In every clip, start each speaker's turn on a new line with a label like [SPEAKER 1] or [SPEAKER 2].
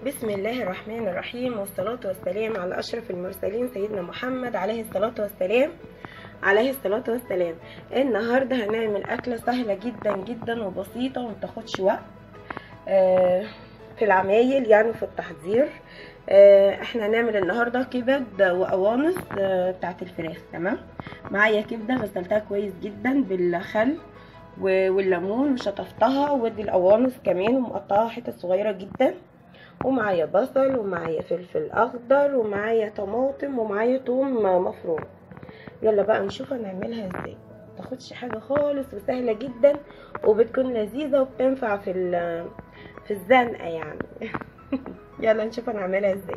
[SPEAKER 1] بسم الله الرحمن الرحيم والصلاة والسلام على أشرف المرسلين سيدنا محمد عليه الصلاة والسلام عليه الصلاة والسلام النهاردة هنعمل أكلة سهلة جدا جدا وبسيطة ومتاخدش وقت آه، في العمايل يعني في التحضير آه، احنا هنعمل النهارده كبد وقوانص آه، بتاعت الفراخ تمام معايا كبده غسلتها كويس جدا بالخل و- والليمون وشطفتها ودي القوانص كمان ومقطعها حتت صغيره جدا ومعايا بصل ومعايا فلفل اخضر ومعايا طماطم ومعايا توم مفروم يلا بقى نشوف هنعملها ازاي متاخدش حاجه خالص وسهله جدا وبتكون لذيذه وبتنفع في ال- في الزنقه يعني يلا نشوف هنعملها ازاي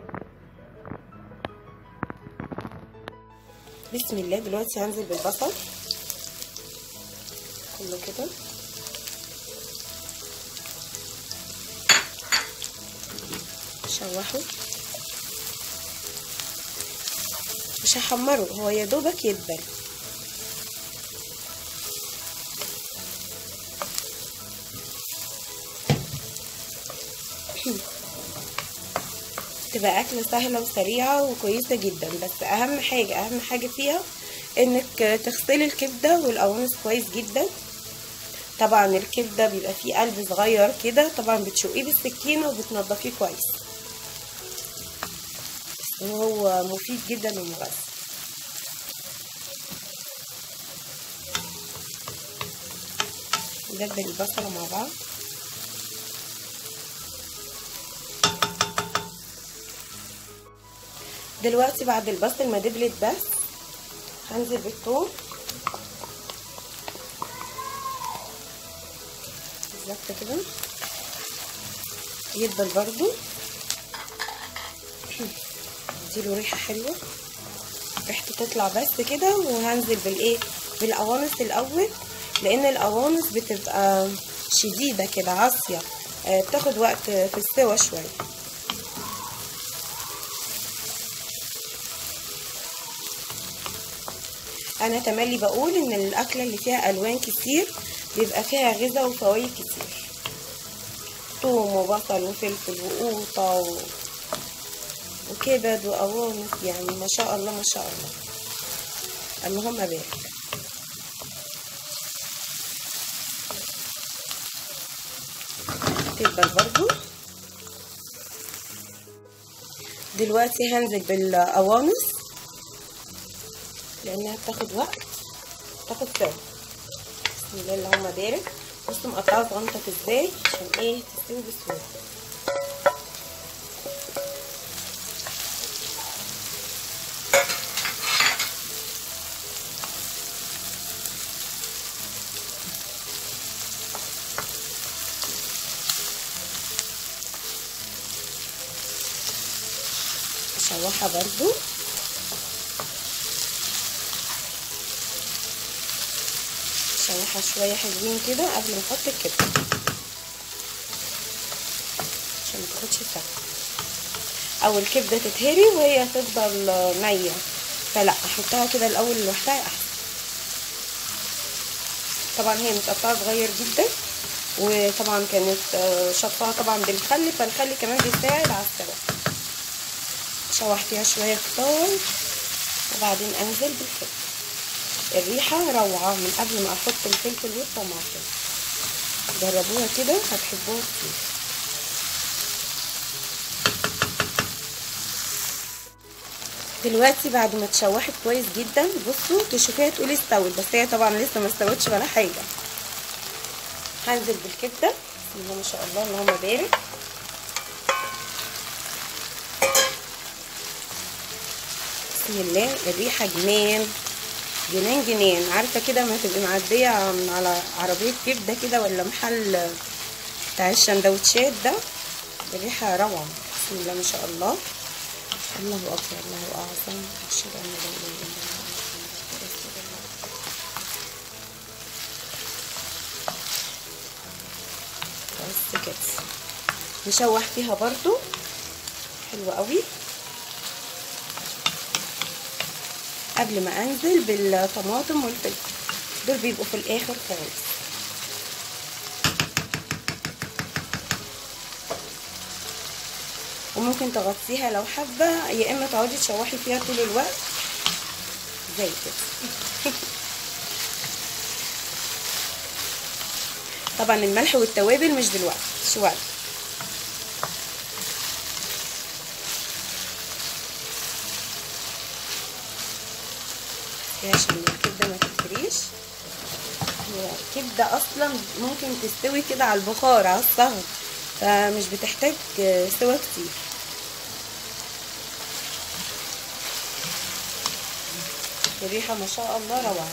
[SPEAKER 1] بسم الله دلوقتي هنزل بالبصل كله كده شوحه مش هحمره هو يا دوبك يدبل تبقى أكلة سهلة وسريعة وكويسة جدا بس أهم حاجة أهم حاجة فيها إنك تغسلي الكبدة والقوانص كويس جدا طبعا الكبدة بيبقى فيه قلب صغير كده طبعا بتشقيه بالسكينة وبتنضفيه كويس وهو مفيد جدا ومغذي ندبل البصلة مع بعض دلوقتي بعد البصل ما دبلت بس هنزل بالثوم بالظبط كده يدبل برضو اديله ريحه حلوه ريحته تطلع بس كده وهنزل بالايه بالقوانص الاول لان القوانص بتبقى شديده كده عاصيه آه، بتاخد وقت في السوا شويه انا تملي بقول ان الاكله اللي فيها الوان كتير بيبقى فيها غذاء وفوائد كتير ثوم وبصل وفلفل وقوطه و... وكبد وقوانص يعني ما شاء الله ما شاء الله اللهم بارك تقبل برضو دلوقتي هنزل بالقوانص لانها بتاخد وقت بتاخد سوا بسم الله اللهم بارك بصوا مقطعه صغنطه ازاي عشان ايه تستوي بسهوله اشوحها برضو اشوحها شويه حلوين كده قبل ما احط الكبده عشان ما تاخدش سوا او الكبده تتهري وهي تفضل نيه فلا احطها كده الاول لوحدها احسن طبعا هي متقطعه صغير جدا وطبعا كانت شطفها طبعا بالخل فالخل كمان بيساعد على السوا شوح فيها شويه خضار وبعدين انزل بالكبده الريحة روعة من قبل ما احط الفلفل والطماطم جربوها كده هتحبوها كتير دلوقتي بعد ما اتشوحت كويس جدا بصوا تشوفيها تقولي استوت بس هي طبعا لسه ما استوتش ولا حاجة هنزل بالكبدة بسم الله ما شاء الله اللهم بارك بسم الله الريحة جنان جنان جنان عارفه كده ما تبقي معديه على عربيه كبده كده ولا محل بتاع الشندوتشات ده الريحه روعه بسم الله ما شاء الله الله اكبر الله اعظم اشهد ان لا اله الا الله محمد رسول الله بس كده نشوح فيها برضو حلوه قوي قبل ما انزل بالطماطم والفلفل دول بيبقوا في الاخر خالص وممكن تغطيها لو حابه يا اما تقعدي تشوحي فيها طول الوقت زي كده طبعا الملح والتوابل مش دلوقتي شويه عشان الكبده ما تتفريش هي الكبده اصلا ممكن تستوي كده على البخار على الصهر فمش بتحتاج سوا كتير الريحه ما شاء الله روعه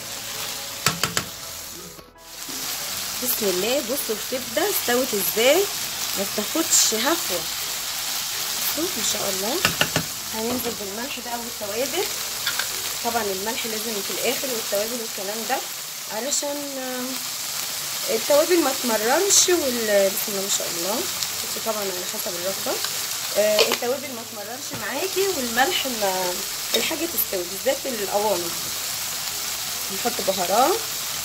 [SPEAKER 1] بسم الله بصوا الكبده استوت ازاي ما بتاخدش هفوه بصوا ما شاء الله هننزل بالملح بقى والتوابل طبعا الملح لازم في الاخر والتوابل والكلام ده علشان التوابل ما تمررش وال بسم الله ما شاء الله بصوا طبعا على حسب الرغبه التوابل ما تمررش معاكي والملح ما الحاجه تستوي بالذات القوانص نحط بهارات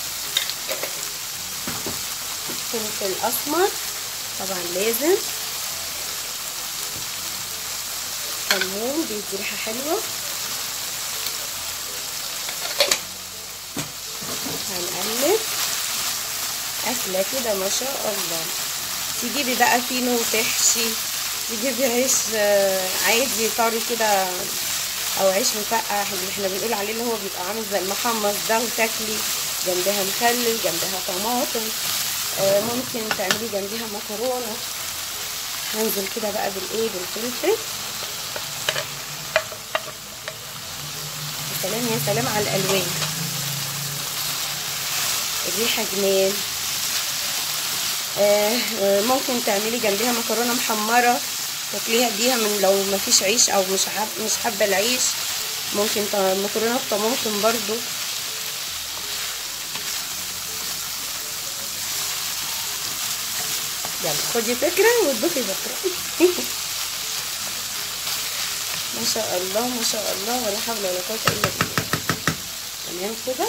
[SPEAKER 1] فلفل اسمر طبعا لازم كمون بيدي ريحه حلوه هنقلب اكله كده ما شاء الله تجيبي بقى فينو وتحشي تجيبي عيش عادي طري كده او عيش مفقع اللي احنا بنقول عليه اللي هو بيبقى عامل زي المحمص ده وتاكلي جنبها مخلل جنبها طماطم ممكن تعملي جنبها مكرونه هنزل كده بقى بالايه بالفلفل يا سلام يا سلام على الالوان الريحه جنان آه ممكن تعملي جنبها مكرونه محمره تاكليها بيها من لو ما فيش عيش او مش حاب مش حابه العيش ممكن مكرونه بطماطم برضو يلا خدي فكره واطبخي بكره ما شاء الله ما شاء الله ولا حول ولا قوه الا بالله تمام كده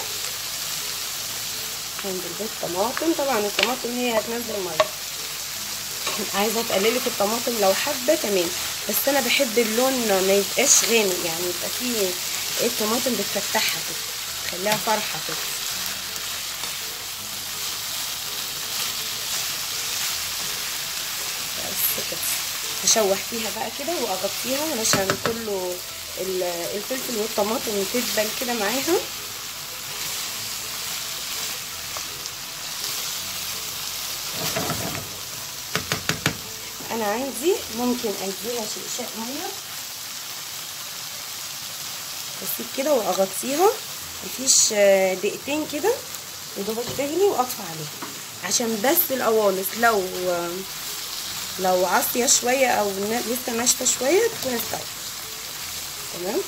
[SPEAKER 1] هنزل بالطماطم طبعا الطماطم هي هتنزل ميه عايزه تقللي في الطماطم لو حابه تمام بس انا بحب اللون ما يبقاش غامق يعني يبقى فيه الطماطم بتفتحها كده تخليها فرحه كده بس كده هشوح فيها بقى كده واغطيها علشان كله الفلفل والطماطم تدبل كده معاها انا عندي ممكن اديها شقشاق ميه بسيب كده واغطيها مفيش دقيقتين كده ودوبك تغلي واطفي عليها عشان بس القوانص لو لو عاصيه شويه او لسه ناشفه شويه تكون استوت تمام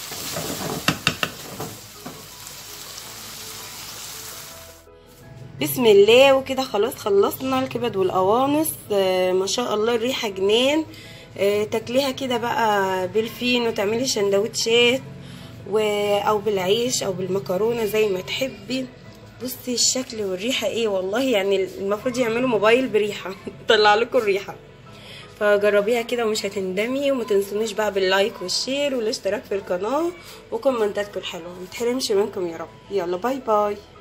[SPEAKER 1] بسم الله وكده خلاص خلصنا الكبد والقوانص آه ما شاء الله الريحه جنان آه تاكليها كده بقى بالفين وتعملي سندوتشات و... او بالعيش او بالمكرونه زي ما تحبي بصي الشكل والريحه ايه والله يعني المفروض يعملوا موبايل بريحه يطلع لكم الريحه فجربيها كده ومش هتندمي وما تنسونيش بقى باللايك والشير والاشتراك في القناه وكومنتاتكم الحلوه ما تحرمش منكم يا رب يلا باي باي